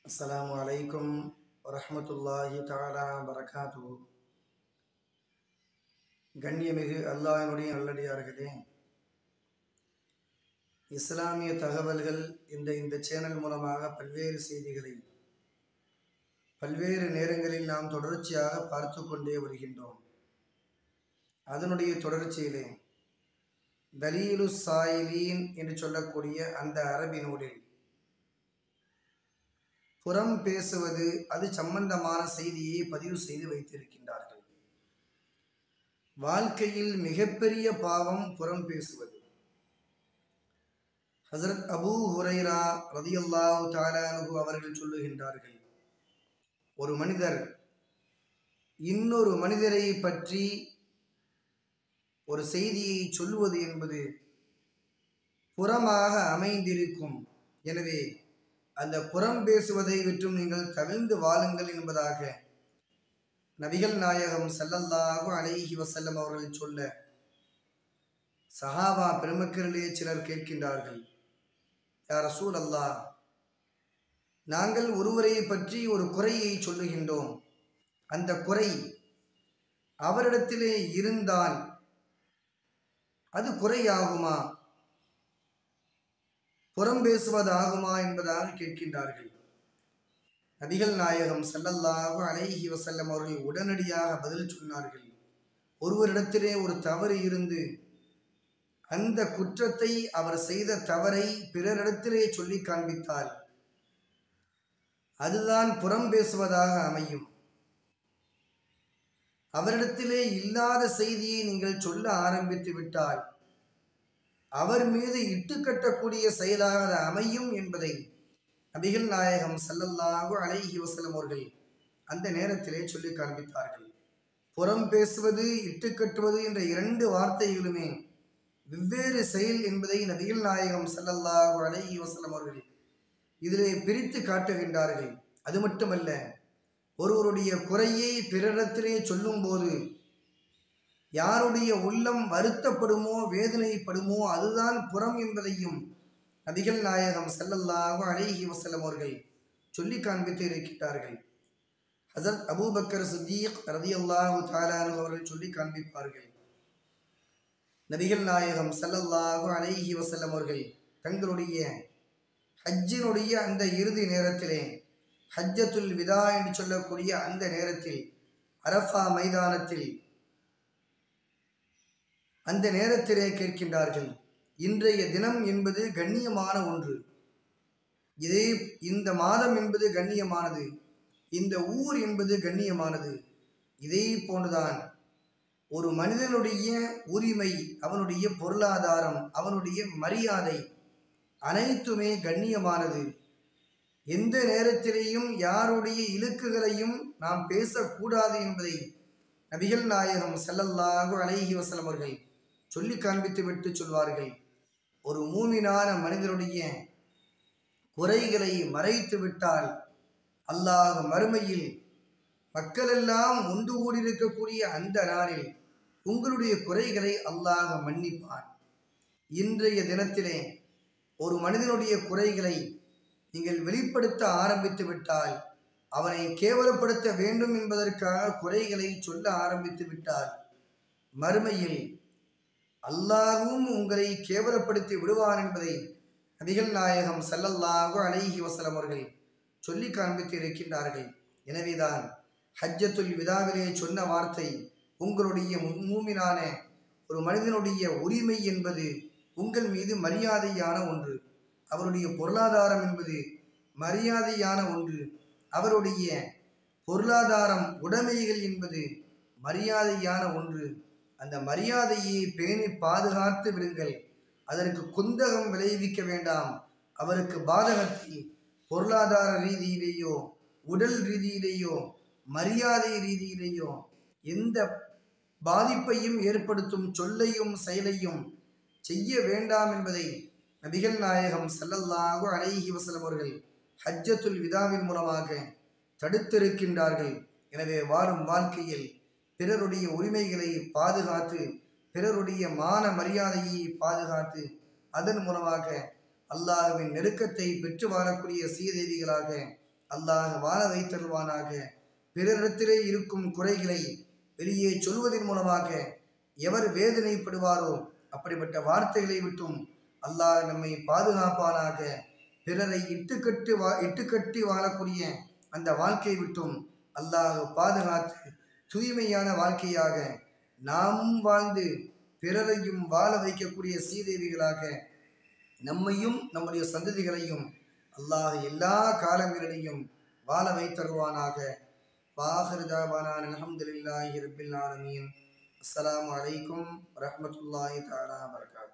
அஸ்ஸலாமு அலைக்கும் வரஹ்மத்துல்லாஹி தஆலா வரகாத்து கண்ணியமிகு அல்லாஹ்வினுடைய நல்லடியார்களே இஸ்லாமிய தகவல்கள் இந்த இந்த சேனல் மூலமாக பல்வேறு செய்திகளை பல்வேறு நேரங்களில் நாம் தொடர்ச்சியாக பார்த்து கொண்டே வருகின்றோம் அதனுடைய தொடர்ச்சியிலே தலீலு சாயிலீன் என்று சொல்லக்கூடிய அந்த அரபி நூலில் புறம் பேசுவது அது சம்பந்தமான செய்தியை பதிவு செய்து வைத்திருக்கின்றார்கள் வாழ்க்கையில் மிகப்பெரிய பாவம் புறம் பேசுவது ஹசரத் அபூ ஹுரைரா ரதியல்லாஹு தாலானு அவர்கள் சொல்லுகின்றார்கள் ஒரு மனிதர் இன்னொரு மனிதரை பற்றி ஒரு செய்தியை சொல்லுவது என்பது புறமாக அமைந்திருக்கும் எனவே அந்த புறம் பேசுவதை விட்டும் நீங்கள் தவிர்ந்து வாழுங்கள் என்பதாக நபிகள் நாயகம் ஸல்லல்லாஹு அலைஹி வஸல்லம் அவர்கள் சொல்ல சஹாபா பெருமக்களிலே சிலர் கேட்கின்றார்கள் யார் ரசூல் அல்லாஹ் நாங்கள் ஒருவரை பற்றி ஒரு குறையை சொல்லுகின்றோம் அந்த குறை அவரிடத்திலே இருந்தால் அது குறையாகுமா புறம் பேசுவதாகுமா என்பதாக கேட்கின்றார்கள் நபிகள் நாயகம் ஸல்லல்லாஹு அலைஹி வஸல்லம் அவர்கள் உடனடியாக பதில் சொன்னார்கள் ஒருவரிடத்திலே ஒரு தவறு இருந்து அந்த குற்றத்தை அவர் செய்த தவறை பிறரிடத்திலே சொல்லி காண்பித்தால் அதுதான் புறம் பேசுவதாக அமையும் அவரிடத்திலே இல்லாத செய்தியை நீங்கள் சொல்ல ஆரம்பித்து விட்டால் அவர் மீது இட்டுக்கட்டக்கூடிய செயலாக அது அமையும் என்பதை நபிகள் நாயகம் ஸல்லல்லாஹு அலைஹி வஸல்லம் அவர்கள் அந்த நேரத்திலே சொல்லி காண்பித்தார்கள் புறம் பேசுவது இட்டுக்கட்டுவது என்ற இரண்டு வார்த்தைகளுமே வெவ்வேறு செயல் என்பதை நபிகள் நாயகம் ஸல்லல்லாஹு அலைஹி வஸல்லம் அவர்கள் இதிலே பிரித்து காட்டுகின்றார்கள் அது மட்டுமல்ல ஒருவருடைய குறையை பிறரிடத்திலே சொல்லும்போது யாருடைய உள்ளம் வருத்தப்படுமோ வேதனைப்படுமோ அதுதான் புறம் என்பதையும் நபிகள் நாயகம் ஸல்லல்லாஹு அலைஹி வஸல்லம் அவர்கள் சொல்லி காண்பித்து இருக்கின்றார்கள் ஹசரத் அபூபக்கர் சித்தீக் ரதியல்லாஹு தாலானு அவர்கள் சொல்லி காண்பிப்பார்கள் நபிகள் நாயகம் ஸல்லல்லாஹு அலைஹி வஸல்லம் அவர்கள் தங்களுடைய ஹஜ்ஜினுடைய அந்த இறுதி நேரத்திலே ஹஜ்ஜத்துல் விதா என்று சொல்லக்கூடிய அந்த நேரத்தில் அரஃபா மைதானத்தில் அந்த நேரத்திலே கேட்கின்றார்கள் இன்றைய தினம் என்பது கண்ணியமான ஒன்று இதே இந்த மாதம் என்பது கண்ணியமானது இந்த ஊர் என்பது கண்ணியமானது இதே போன்றுதான் ஒரு மனிதனுடைய உரிமை அவனுடைய பொருளாதாரம் அவனுடைய மரியாதை அனைத்துமே கண்ணியமானது எந்த நேரத்திலேயும் யாருடைய இலக்குகளையும் நாம் பேசக்கூடாது என்பதை நபிகள் நாயகம் ஸல்லல்லாஹு அலைஹி வஸல்லம் அவர்கள் சொல்லி காண்பித்து விட்டு சொல்வார்கள் ஒரு மூமினான மனிதனுடைய குறைகளை மறைத்து விட்டால் அல்லாஹ் மறுமையில் மக்களெல்லாம் ஒன்று கூடியிருக்கக்கூடிய அந்த நாளில் உங்களுடைய குறைகளை அல்லாஹ் மன்னிப்பான் இன்றைய தினத்திலே ஒரு மனிதனுடைய குறைகளை நீங்கள் வெளிப்படுத்த ஆரம்பித்து விட்டால் அவனை கேவலப்படுத்த வேண்டும் என்பதற்காக குறைகளை சொல்ல ஆரம்பித்து விட்டால் மறுமையில் அல்லாஹும் உங்களை கேவலப்படுத்தி விடுவான் என்பதை நபிகள் நாயகம் ஸல்லல்லாஹு அலைஹி வஸல்லம் அவர்கள் சொல்லி காண்பித்து இருக்கின்றார்கள் எனவேதான் ஹஜ்ஜத்துல் விதாவிலே சொன்ன வார்த்தை உங்களுடைய மூமினான ஒரு மனிதனுடைய உரிமை என்பது உங்கள் மீது மரியாதையான ஒன்று அவருடைய பொருளாதாரம் என்பது மரியாதையான ஒன்று அவருடைய பொருளாதாரம் உடைமைகள் என்பது மரியாதையான ஒன்று அந்த மரியாதையை பேணி பாதுகாத்து விடுங்கள் அதற்கு குந்தகம் விளைவிக்க வேண்டாம் அவருக்கு பாதகத்தை பொருளாதார ரீதியிலேயோ உடல் ரீதியிலேயோ மரியாதை ரீதியிலேயோ எந்த பாதிப்பையும் ஏற்படுத்தும் சொல்லையும் செயலையும் செய்ய வேண்டாம் என்பதை நபிகள் நாயகம் ஸல்லல்லாஹு அலைஹி வஸல்லம் அவர்கள் ஹஜ்ஜத்துல் விதாவின் மூலமாக தடுத்திருக்கின்றார்கள் எனவே வாழும் வாழ்க்கையில் பிறருடைய உரிமைகளை பாதுகாத்து பிறருடைய மான மரியாதையை பாதுகாத்து அதன் மூலமாக அல்லாஹ்வின் நெருக்கத்தை பெற்று வாழக்கூடிய சீதேவிகளாக அல்லாஹ் வாழ வைத்தருவானாக பிறரிடத்திலே இருக்கும் குறைகளை வெளியே சொல்வதன் மூலமாக எவர் வேதனைப்படுவாரோ அப்படிப்பட்ட வார்த்தைகளை விட்டும் அல்லாஹ் நம்மை பாதுகாப்பானாக பிறரை இட்டுக்கட்டு வா இட்டுக்கட்டி வாழக்கூடிய அந்த வாழ்க்கையை விட்டும் அல்லாஹ் பாதுகாத்து தூய்மையான வாழ்க்கையாக நாமும் வாழ்ந்து பிறரையும் வாழ வைக்கக்கூடிய சீதேவிகளாக நம்மையும் நம்முடைய சந்ததிகளையும் அல்லாஹ் எல்லா காலங்களிலையும் வாழ வைத்தருவானாக வாஹர் தாவானான் அலமதுல்லாஹி ரபில் ஆலமீன் அஸ்ஸலாமு அலைக்கும் வரஹ்மத்துல்லாஹி தஆலா வபரகாத்துஹு